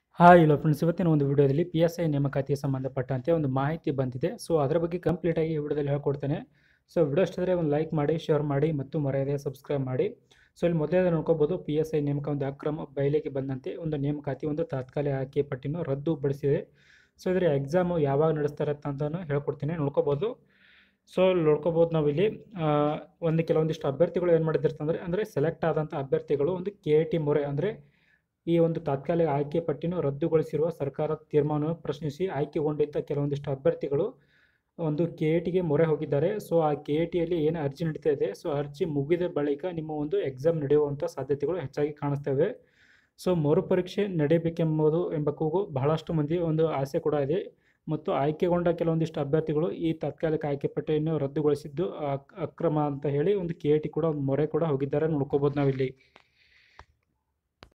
hi ಇಲ್ಲ friends ಇವತ್ತಿನ ಒಂದು ವಿಡಿಯೋದಲ್ಲಿ ಪಿ ಎಸ್ ಐ ನೇಮಕಾತಿಗೆ ಸಂಬಂಧಪಟ್ಟಂತೆ ಒಂದು ಮಾಹಿತಿ ಬಂದಿದೆ ಸೊ ಅದರ ಬಗ್ಗೆ ಕಂಪ್ಲೀಟಾಗಿ ಈ ವಿಡಿಯೋದಲ್ಲಿ ಹೇಳ್ಕೊಡ್ತೇನೆ ಸೊ ವಿಡಿಯೋ ಇಷ್ಟಾದರೆ ಒಂದು ಲೈಕ್ ಮಾಡಿ ಶೇರ್ ಮಾಡಿ ಮತ್ತು ಮರ್ಯಾದೆ ಸಬ್ಸ್ಕ್ರೈಬ್ ಮಾಡಿ ಸೊ ಇಲ್ಲಿ ಮೊದಲೇ ನೋಡ್ಕೋಬೋದು ಪಿ ಎಸ್ ಐ ನೇಮಕ ಒಂದು ಅಕ್ರಮ ಬಯಲಿಗೆ ಬಂದಂತೆ ಒಂದು ನೇಮಕಾತಿ ಒಂದು ತಾತ್ಕಾಲಿಕ ಆಯ್ಕೆ ಪಟ್ಟಿಯನ್ನು ರದ್ದುಪಡಿಸಿದೆ ಸೊ ಇದರ ಎಕ್ಸಾಮು ಯಾವಾಗ ನಡೆಸ್ತಾರೆ ಅಂತಲೂ ಹೇಳ್ಕೊಡ್ತೀನಿ ನೋಡ್ಕೋಬೋದು ಸೊ ಇಲ್ಲಿ ನೋಡ್ಕೋಬೋದು ನಾವಿಲ್ಲಿ ಆ, ಒಂದು ಕೆಲವೊಂದಿಷ್ಟು ಅಭ್ಯರ್ಥಿಗಳು ಏನು ಮಾಡಿದಿರ್ತಂದ್ರೆ ಅಂದರೆ ಸೆಲೆಕ್ಟ್ ಆದಂಥ ಅಭ್ಯರ್ಥಿಗಳು ಒಂದು ಕೆ ಎ ಟಿ ಮೊರೆ ಅಂದರೆ ಈ ಒಂದು ತಾತ್ಕಾಲಿಕ ಆಯ್ಕೆ ಪಟ್ಟಿಯನ್ನು ರದ್ದುಗೊಳಿಸಿರುವ ಸರ್ಕಾರದ ತೀರ್ಮಾನವನ್ನು ಪ್ರಶ್ನಿಸಿ ಆಯ್ಕೆಗೊಂಡಿದ್ದ ಕೆಲವೊಂದಿಷ್ಟು ಅಭ್ಯರ್ಥಿಗಳು ಒಂದು ಕೆ ಎ ಟಿಗೆ ಮೊರೆ ಹೋಗಿದ್ದಾರೆ ಸೊ ಆ ಕೆ ಎ ಟಿಯಲ್ಲಿ ಏನು ಅರ್ಜಿ ನಡೀತಾ ಇದೆ ಸೊ ಅರ್ಜಿ ಮುಗಿದ ಬಳಿಕ ನಿಮ್ಮ ಒಂದು ಎಕ್ಸಾಮ್ ನಡೆಯುವಂಥ ಸಾಧ್ಯತೆಗಳು ಹೆಚ್ಚಾಗಿ ಕಾಣಿಸ್ತವೆ ಸೊ ಮರುಪರೀಕ್ಷೆ ನಡೆಯಬೇಕೆಂಬುದು ಎಂಬ ಕೂಗು ಬಹಳಷ್ಟು ಮಂದಿ ಒಂದು ಆಸೆ ಕೂಡ ಇದೆ ಮತ್ತು ಆಯ್ಕೆಗೊಂಡ ಕೆಲವೊಂದಿಷ್ಟು ಅಭ್ಯರ್ಥಿಗಳು ಈ ತಾತ್ಕಾಲಿಕ ಆಯ್ಕೆ ಪಟ್ಟಿಯನ್ನು ರದ್ದುಗೊಳಿಸಿದ್ದು ಅಕ್- ಅಕ್ರಮ ಅಂತ ಹೇಳಿ ಒಂದು ಕೆ ಎ ಟಿ ಕೂಡ ಒಂದು ಮೊರೆ ಕೂಡ ಹೋಗಿದ್ದಾರೆ ನೋಡ್ಕೋಬೋದು ನಾವಿಲ್ಲಿ